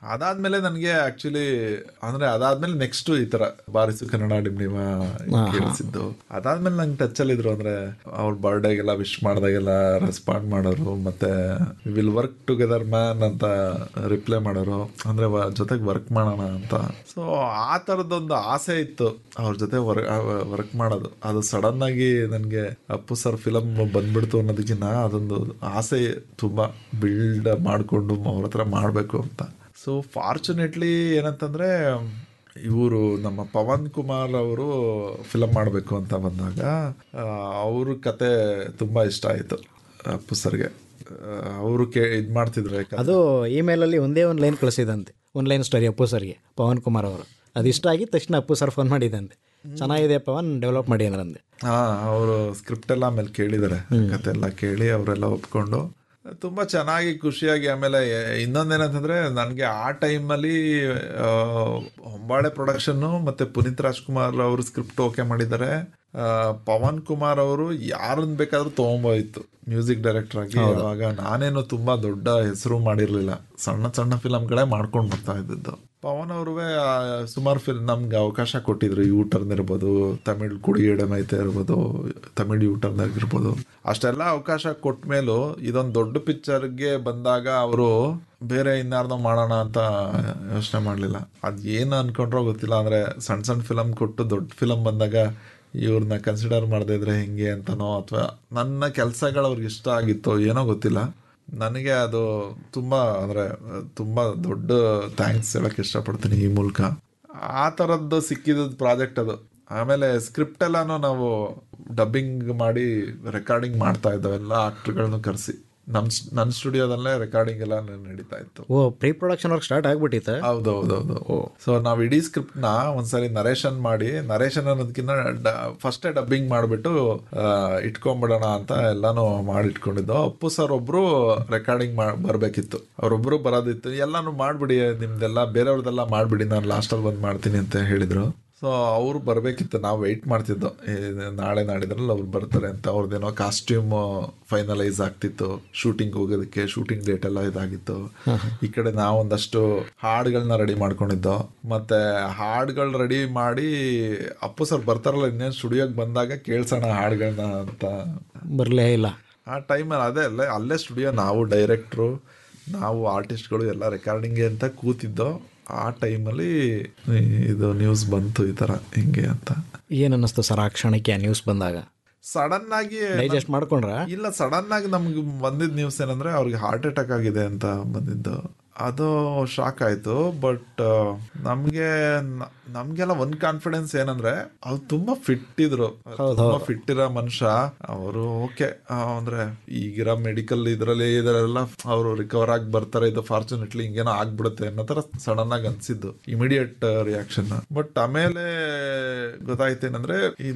ಅದಾದ್ಮೇಲೆ ನನಗೆ ಆಕ್ಚುಲಿ ಅಂದ್ರೆ ಅದಾದ್ಮೇಲೆ ನೆಕ್ಸ್ಟ್ ಈ ತರ ಬಾರಿಸು ಕನ್ನಡ ಡಿಮ್ಡಿಮ ಕೇಳಿಸಿದ್ದು ಅದಾದ್ಮೇಲೆ ನಂಗೆ ಟಚ್ ಅಲ್ಲಿ ಇದ್ರು ಅಂದ್ರೆ ಅವ್ರ ಬರ್ಡೇಗೆಲ್ಲ ವಿಶ್ ಮಾಡಿದಾಗೆಲ್ಲ ರೆಸ್ಪಾಂಡ್ ಮಾಡೋರು ಮತ್ತೆ ವಿಲ್ ವರ್ಕ್ ಟುಗೆದರ್ ಮ್ಯಾನ್ ಅಂತ ರಿಪ್ಲೈ ಮಾಡೋರು ಅಂದ್ರೆ ಜೊತೆಗೆ ವರ್ಕ್ ಮಾಡೋಣ ಅಂತ ಸೊ ಆ ತರದೊಂದು ಆಸೆ ಇತ್ತು ಅವ್ರ ಜೊತೆ ವರ್ಕ್ ಮಾಡೋದು ಅದು ಸಡನ್ ಆಗಿ ನನಗೆ ಅಪ್ಪು ಸರ್ ಫಿಲಮ್ ಬಂದ್ಬಿಡ್ತು ಅನ್ನೋದಕ್ಕಿಂತ ಅದೊಂದು ಆಸೆ ತುಂಬಾ ಬಿಲ್ಡ್ ಮಾಡಿಕೊಂಡು ಅವ್ರ ಹತ್ರ ಮಾಡಬೇಕು ಅಂತ ಸೊ ಫಾರ್ಚುನೇಟ್ಲಿ ಏನಂತಂದ್ರೆ ಇವರು ನಮ್ಮ ಪವನ್ ಕುಮಾರ್ ಅವರು ಫಿಲಮ್ ಮಾಡಬೇಕು ಅಂತ ಬಂದಾಗ ಅವ್ರ ಕತೆ ತುಂಬಾ ಇಷ್ಟ ಆಯಿತು ಅಪ್ಪು ಸರ್ಗೆ ಅವರು ಕೇ ಇದು ಮಾಡ್ತಿದ್ರು ಅದು ಇಮೇಲಲ್ಲಿ ಒಂದೇ ಒಂದು ಲೈನ್ ಕಳಿಸಿದಂತೆ ಒಂದು ಲೈನ್ ಸ್ಟೋರಿ ಅಪ್ಪು ಸರ್ಗೆ ಪವನ್ ಕುಮಾರ್ ಅವರು ಅದು ಇಷ್ಟ ಆಗಿದ ತಕ್ಷಣ ಅಪ್ಪು ಸರ್ ಫೋನ್ ಮಾಡಿದಂತೆ ಚೆನ್ನಾಗಿದೆ ಪವನ್ ಡೆವಲಪ್ ಮಾಡಿ ಅಂದ್ರಂತೆ ಹಾ ಅವರು ಸ್ಕ್ರಿಪ್ಟ್ ಎಲ್ಲ ಆಮೇಲೆ ಕೇಳಿದ್ದಾರೆ ಕತೆ ಎಲ್ಲ ಕೇಳಿ ಅವರೆಲ್ಲ ಒಪ್ಕೊಂಡು ತುಂಬಾ ಚೆನ್ನಾಗಿ ಖುಷಿಯಾಗಿ ಆಮೇಲೆ ಇನ್ನೊಂದೇನಂತಂದ್ರೆ ನನಗೆ ಆ ಟೈಮಲ್ಲಿ ಹೊಂಬಾಳೆ ಪ್ರೊಡಕ್ಷನ್ನು ಮತ್ತೆ ಪುನೀತ್ ರಾಜ್ಕುಮಾರ್ ಅವರು ಸ್ಕ್ರಿಪ್ಟ್ ಓಕೆ ಮಾಡಿದ್ದಾರೆ ಆ, ಪವನ್ ಕುಮಾರ್ ಅವರು ಯಾರನ್ನ ಬೇಕಾದ್ರೂ ತಗೊಂಬೋಯ್ತು ಮ್ಯೂಸಿಕ್ ಡೈರೆಕ್ಟರ್ ಆಗಿ ಅವಾಗ ನಾನೇನು ತುಂಬಾ ದೊಡ್ಡ ಹೆಸರು ಮಾಡಿರ್ಲಿಲ್ಲ ಸಣ್ಣ ಸಣ್ಣ ಫಿಲಮ್ಗಳೇ ಮಾಡ್ಕೊಂಡು ಬರ್ತಾ ಇದ್ದಿದ್ದು ಪವನ್ ಅವ್ರುವೆ ಸುಮಾರು ಫಿಲ್ಮ್ ನಮ್ಗೆ ಅವಕಾಶ ಕೊಟ್ಟಿದ್ರು ಯೂ ಟರ್ನ್ ಇರ್ಬೋದು ತಮಿಳ್ ಕುಡಿ ಎಡಮೈತೆ ಇರ್ಬೋದು ತಮಿಳ್ ಯೂ ಟರ್ನ್ ಆಗಿರ್ಬೋದು ಅಷ್ಟೆಲ್ಲ ಅವಕಾಶ ಕೊಟ್ಟ ಮೇಲೂ ಇದೊಂದು ದೊಡ್ಡ ಪಿಕ್ಚರ್ಗೆ ಬಂದಾಗ ಅವರು ಬೇರೆ ಇನ್ಯಾರ್ದೋ ಮಾಡೋಣ ಅಂತ ಯೋಚನೆ ಮಾಡಲಿಲ್ಲ ಅದು ಏನು ಅನ್ಕೊಂಡ್ರೋ ಗೊತ್ತಿಲ್ಲ ಅಂದರೆ ಸಣ್ಣ ಸಣ್ಣ ಫಿಲಮ್ ಕೊಟ್ಟು ದೊಡ್ಡ ಫಿಲಮ್ ಬಂದಾಗ ಇವ್ರನ್ನ ಕನ್ಸಿಡರ್ ಮಾಡದೇ ಇದ್ರೆ ಹೆಂಗೆ ಅಂತನೋ ಅಥವಾ ನನ್ನ ಕೆಲಸಗಳು ಅವ್ರಿಗೆ ಇಷ್ಟ ಆಗಿತ್ತೋ ಏನೋ ಗೊತ್ತಿಲ್ಲ ನನಗೆ ಅದು ತುಂಬ ಅಂದರೆ ತುಂಬ ದೊಡ್ಡ ಥ್ಯಾಂಕ್ಸ್ ಹೇಳಕ್ಕೆ ಇಷ್ಟಪಡ್ತೀನಿ ಈ ಮೂಲಕ ಆ ಥರದ್ದು ಸಿಕ್ಕಿದ ಪ್ರಾಜೆಕ್ಟ್ ಅದು ಆಮೇಲೆ ಸ್ಕ್ರಿಪ್ಟ್ ಎಲ್ಲಾನು ನಾವು ಡಬ್ಬಿಂಗ್ ಮಾಡಿ ರೆಕಾರ್ಡಿಂಗ್ ಮಾಡ್ತಾ ಇದ್ದೋ ಎಲ್ಲ ಆಕ್ಟರ್ಗಳನ್ನು ಕರೆಸಿ ನಮ್ಮ ನನ್ನ ಸ್ಟುಡಿಯೋದಲ್ಲೇ ರೆಕಾರ್ಡಿಂಗ್ ಎಲ್ಲ ನಡೀತಾ ಇತ್ತು ಓ ಪ್ರೀ ಪ್ರೊಡಕ್ಷನ್ ವರ್ಕ್ ಸ್ಟಾರ್ಟ್ ಆಗ್ಬಿಟ್ಟಿತ್ತು ಹೌದೌದೌದು ಸೊ ನಾವು ಇಡೀ ಸ್ಕ್ರಿಪ್ಟ್ ನ ಒಂದ್ಸರಿ ನರೇಷನ್ ಮಾಡಿ ನರೇಷನ್ ಅನ್ನೋದಕ್ಕಿಂತ ಫಸ್ಟೇ ಡಬ್ಬಿಂಗ್ ಮಾಡಿಬಿಟ್ಟು ಇಟ್ಕೊಂಡ್ಬಿಡೋಣ ಅಂತ ಎಲ್ಲಾನು ಮಾಡಿ ಇಟ್ಕೊಂಡಿದ್ದು ಅಪ್ಪು ಸರ್ ಒಬ್ರು ರೆಕಾರ್ಡಿಂಗ್ ಬರ್ಬೇಕಿತ್ತು ಅವ್ರೊಬ್ರು ಬರೋದಿತ್ತು ಎಲ್ಲಾನು ಮಾಡ್ಬಿಡಿ ನಿಮ್ದೆಲ್ಲ ಬೇರೆಯವ್ರದೆಲ್ಲ ಮಾಡ್ಬಿಡಿ ನಾನು ಲಾಸ್ಟಲ್ಲಿ ಬಂದು ಮಾಡ್ತೀನಿ ಅಂತ ಹೇಳಿದ್ರು ಸೊ ಅವ್ರು ಬರಬೇಕಿತ್ತು ನಾವು ವೆಯ್ಟ್ ಮಾಡ್ತಿದ್ದೋ ಏ, ನಾಳೆ ನಾಡಿದ್ರಲ್ಲಿ ಅವ್ರು ಬರ್ತಾರೆ ಅಂತ ಅವ್ರದ್ದೇನೋ ಕಾಸ್ಟ್ಯೂಮ್ ಫೈನಲೈಸ್ ಆಗ್ತಿತ್ತು ಶೂಟಿಂಗ್ ಹೋಗೋದಕ್ಕೆ ಶೂಟಿಂಗ್ ಡೇಟ್ ಎಲ್ಲ ಇದಾಗಿತ್ತು ಈ ಕಡೆ ನಾವು ಒಂದಷ್ಟು ಹಾಡುಗಳನ್ನ ರೆಡಿ ಮಾಡ್ಕೊಂಡಿದ್ದೋ ಮತ್ತೆ ಹಾಡುಗಳು ರೆಡಿ ಮಾಡಿ ಅಪ್ಪು ಸರ್ ಬರ್ತಾರಲ್ಲ ಇನ್ನೇನು ಸ್ಟುಡಿಯೋಗೆ ಬಂದಾಗ ಕೇಳ್ಸೋಣ ಹಾಡುಗಳನ್ನ ಅಂತ ಬರಲೇ ಇಲ್ಲ ಆ ಟೈಮಲ್ಲಿ ಅದೇ ಅಲ್ಲೇ ಅಲ್ಲೇ ಸ್ಟುಡಿಯೋ ನಾವು ಡೈರೆಕ್ಟ್ರು ನಾವು ಆರ್ಟಿಸ್ಟ್ಗಳು ಎಲ್ಲ ರೆಕಾರ್ಡಿಂಗ್ಗೆ ಅಂತ ಕೂತಿದ್ದೋ ಆ ಟೈಮಲ್ಲಿ ಇದು ನ್ಯೂಸ್ ಬಂತು ಈ ಥರ ಹಿಂಗೆ ಅಂತ ಏನು ಅನ್ನಿಸ್ತು ಸರ್ ಆ ಕ್ಷಣಕ್ಕೆ ಆ ನ್ಯೂಸ್ ಬಂದಾಗ ಸಡನ್ ಆಗಿ ಡೈಜೆಸ್ಟ್ ಮಾಡ್ಕೊಂಡ್ರ ಇಲ್ಲ ಸಡನ್ ಆಗಿ ನಮ್ಗೆ ಬಂದಿದ್ದ ನ್ಯೂಸ್ ಏನಂದ್ರೆ ಅವ್ರಿಗೆ ಹಾರ್ಟ್ ಅಟ್ಯಾಕ್ ಆಗಿದೆ ಅಂತ ಬಂದಿದ್ದು ಅದು ಶಾಕ್ ಆಯ್ತು ಬಟ್ ನಮ್ಗೆ ನ- ನಮ್ಗೆಲ್ಲ ಒಂದ್ ಕಾನ್ಫಿಡೆನ್ಸ್ ಏನಂದ್ರೆ ಅವ್ರು ತುಂಬಾ ಫಿಟ್ ಇದ್ರು ತುಂಬಾ ಫಿಟ್ ಇರೋ ಮನುಷ್ಯ ಅವರು ಓಕೆ ಅಂದ್ರೆ ಈಗಿರೋ ಮೆಡಿಕಲ್ ಇದ್ರಲ್ಲಿ ಇದರೆಲ್ಲ ಅವರು ರಿಕವರ್ ಆಗಿ ಬರ್ತಾರೆ ಇದು ಫಾರ್ಚುನೇಟ್ಲಿ ಹಿಂಗೇನೋ ಆಗ್ಬಿಡುತ್ತೆ ಅನ್ನೋ ತರ ಸಡನ್ ಆಗಿ ಅನ್ಸಿದ್ದು ಇಮಿಡಿಯೇಟ್ ರಿಯಾಕ್ಷನ್ ಬಟ್ ಆಮೇಲೆ ಗೊತ್ತಾಯ್ತು ಏನಂದ್ರೆ ಈ